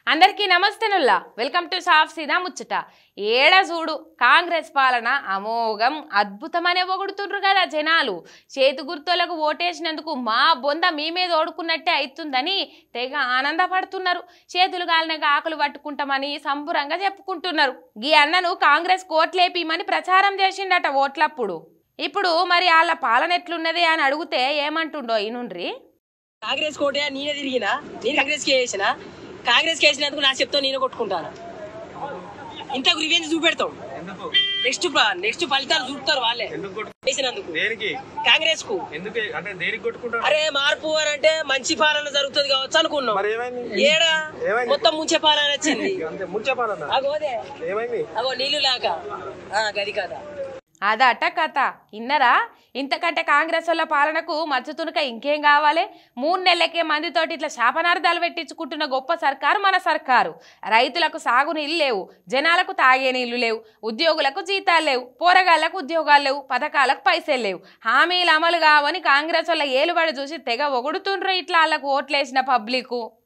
అందరికీ నమస్తేనుల్లా welcome to సాఫ్ సీదా ముచ్చట ఏడ చూడు కాంగ్రెస్ పాలన అమోఘం అద్భుతమనే పొగుడుతుండ్రు కదా జనాలు చేతి గుర్తులకు ఓటేసినందుకు మా బొంద మీ మీద ఓడుకున్నట్టే అవుతుందని తెగ ఆనందపడుతున్నారు చేతులు కాలినాక ఆకులు పట్టుకుంటామని సంబురంగా చెప్పుకుంటున్నారు ఈ అన్నను కాంగ్రెస్ కోట్లేపిమని ప్రచారం చేసిండట ఓట్లప్పుడు ఇప్పుడు మరి వాళ్ళ పాలన ఎట్లున్నది అని అడిగితే ఏమంటుండో ఈనుండ్రి కాంగ్రెస్ కోటే నేనే తిరిగినా నేను కాంగ్రెస్ కి వేసిన కాంగ్రెస్ కి వేసినందుకు నా చెప్తా నేనే కొట్టుకుంటాను ఇంతకు రివెంజ్ చూపెడతాం నెక్స్ట్ నెక్స్ట్ ఫలితాలు చూపుతారు వాళ్ళే ఎందుకు కొట్టు- వేసినందుకు దేనికి కాంగ్రెస్ కు ఎందుకు అంటే దేనికి కొట్టుకుంటారు అరే మార్పు అని అంటే మంచి పాలన జరుగుతుంది కావచ్చు అనుకున్నాం మరి ఏమైంది ఏడా ఏమైంది? మొత్తం ముంచే పాలన వచ్చింది అంతే ముంచేపాలన్నా అగోదే ఏమైంది అగో నీళ్లు లాక ఆ, గది కదా అదట కథ ఇన్నరా ఇంతకంటే కాంగ్రెస్ వాళ్ళ పాలనకు మచ్చుతునక ఇంకేం కావాలి మూడు నెలలకే మందితోటి ఇట్లా శాపనార్థాలు పెట్టించుకుంటున్న గొప్ప సర్కారు మన సర్కారు రైతులకు సాగు నీళ్ళు లేవు జనాలకు తాగే నీళ్లు లేవు ఉద్యోగులకు జీతాలు లేవు పోరగాళ్లకు ఉద్యోగాలు లేవు పథకాలకు పైసలు లేవు హామీలు అమలు కావని కాంగ్రెస్ వాళ్ళ ఏలుబడి చూసి తెగ ఒగుడుతుండ్రు ఇట్లా వాళ్ళకు ఓట్లేసిన పబ్లిక్